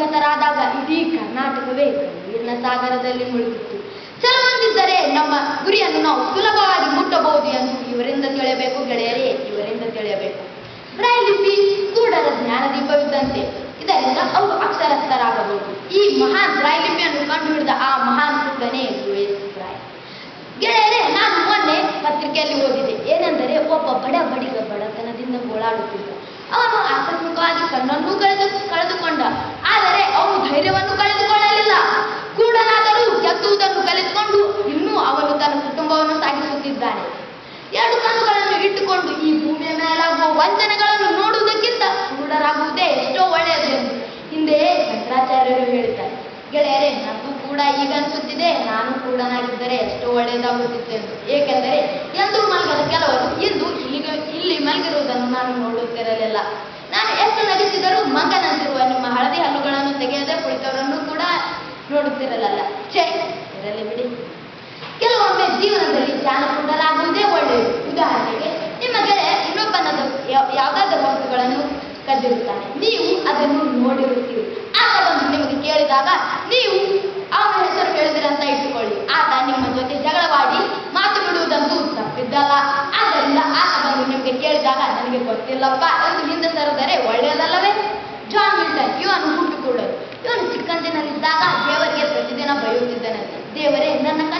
ದಿವಂಗತರಾದಾಗ ಇಡೀ ಕರ್ನಾಟಕವೇ ಕಣ್ಣೀರಿನ ಸಾಗರದಲ್ಲಿ ಮುಳುಗಿತ್ತು ಛಲವೊಂದಿದ್ದರೆ ನಮ್ಮ ಗುರಿಯನ್ನು ನಾವು ಸುಲಭವಾಗಿ ಮುಟ್ಟಬಹುದು ಎಂದು ಇವರಿಂದ ತಿಳಿಯಬೇಕು ಗೆಳೆಯರೇ ಇವರಿಂದ ತಿಳಿಯಬೇಕು ಬ್ರೈಲ್ ಲಿಪಿ ಕೂಡಲ ಜ್ಞಾನದೀಪವಿದ್ದಂತೆ ಇದರಿಂದ ಅವರು ಅಕ್ಷರಸ್ಥರಾಗಬಹುದು ಈ ಮಹಾನ್ ಬ್ರೈಲ್ ಲಿಪಿಯನ್ನು ಕಂಡುಹಿಡಿದ ಆ ಮಹಾನ್ ಪುತ್ರನೇ ಲೂಯಿಸ್ ಬ್ರೈಲ್ ಗೆಳೆಯರೇ ನಾನು ಮೊನ್ನೆ ಪತ್ರಿಕೆಯಲ್ಲಿ ಓದಿದೆ ಏನೆಂದರೆ ಒಬ್ಬ ಬಡ ಬಡಿಗ ಬಡತನದಿಂದ ಗೋಳಾಡುತ್ತಿದ್ದ ಅವನು ಆಕಸ್ಮಿಕವಾಗಿ ಕಣ್ಣನ್ನು ಕಳೆದು ಕಳೆದುಕೊಂಡ ಆದರೆ ಅವನು ಧೈರ್ಯವನ್ನು ಕಳೆದುಕೊಳ್ಳಲಿಲ್ಲ ಕೂಡಲಾದರೂ ಕೆತ್ತುವುದನ್ನು ಕಲಿತುಕೊಂಡು ಇನ್ನೂ ಅವನು ತನ್ನ ಕುಟುಂಬವನ್ನು ಸಾಗಿಸುತ್ತಿದ್ದಾನೆ ಎರಡು ಕಣ್ಣುಗಳನ್ನು ಇಟ್ಟುಕೊಂಡು ಈ ಭೂಮಿಯ ಮೇಲಾಗುವ ವಂಚನೆಗಳನ್ನು ನೋಡುವುದಕ್ಕಿಂತ ಕುರುಡರಾಗುವುದೇ ಎಷ್ಟೋ ಒಳ್ಳೆಯದು ಎಂದು ಹಿಂದೆಯೇ ಶಂಕರಾಚಾರ್ಯರು ಹೇಳಿದ್ದಾರೆ ಗೆಳೆಯರೇ ನನಗೂ ಕೂಡ ಈಗ ಅನಿಸುತ್ತಿದೆ ನಾನು ಕೂಡನಾಗಿದ್ದರೆ ಎಷ್ಟೋ ಒಳ್ಳೆಯದಾಗುತ್ತಿತ್ತು ಎಂದು ಏಕೆಂದರೆ ಎಂದು ಮಲಗದ ಕೆಲವರು ಇಂದು ಇಲ್ಲಿಗೆ ಇಲ್ಲಿ ಮಲಗಿರುವುದನ್ನು ನಾನು ನೋಡುತ್ತಿರಲಿಲ್ಲ ನಾನು ಎಷ್ಟು ನಗಿಸಿದರೂ ಮಂಗನಂತಿರುವ ನಿಮ್ಮ ಹಳದಿ ಹಲ್ಲುಗಳನ್ನು ತೆಗೆಯದೆ ಕುಳಿತವರನ್ನು ಕೂಡ ನೋಡುತ್ತಿರಲಿಲ್ಲ ಛೇ ಇರಲಿ ಬಿಡಿ ಕೆಲವೊಮ್ಮೆ ಜೀವನದಲ್ಲಿ ಜಾಣಕುಂಡರಾಗುವುದೇ ಒಳ್ಳೆಯದು ಉದಾಹರಣೆಗೆ ನಿಮ್ಮ ಗೆಳೆಯ ಇನ್ನೊಬ್ಬನದ ಯಾವ- ಯಾವುದಾದರೂ ವಸ್ತುಗಳನ್ನು ಕದ್ದಿರುತ್ತಾನೆ ನೀವು ಅದನ್ನು ನೋಡಿರುತ್ತೀರಿ ಆತ ಬಂದು ನಿಮಗೆ ಕೇಳಿದಾಗ ನೀವು ಅವನ ಹೆಸರು ಹೇಳಿದ್ರೆ ಅಂತ ಇಟ್ಟುಕೊಳ್ಳಿ ಆತ ನಿಮ್ಮ ಜೊತೆ ಜಗಳವಾಡಿ ಮಾತು ಬಿಡುವುದಂತೂ ತಪ್ಪಿದ್ದಲ್ಲ ಆದ್ದರಿಂದ ಆತ ಬಂದು ನಿಮಗೆ ಕೇಳಿದಾಗ ನನಗೆ ಗೊತ್ತಿಲ್ಲಪ್ಪ ಎಂದು ಹಿಂದೆ ಸರಿದರೆ ಒಳ್ಳೆಯದಲ್ಲವೇ ಜಾನ್ ಮಿಲ್ಟನ್ ಇವನು ಹುಟ್ಟುಕೊಳ್ಳೋದು ಇವನು ಚಿಕ್ಕಂದಿನಲ್ಲಿದ್ದಾಗ ದೇವರಿಗೆ ಪ್ರತಿದಿನ ಬರೆಯುತ್ತಿದ್ದನಂತೆ ದೇವರೇ ನನ್ನ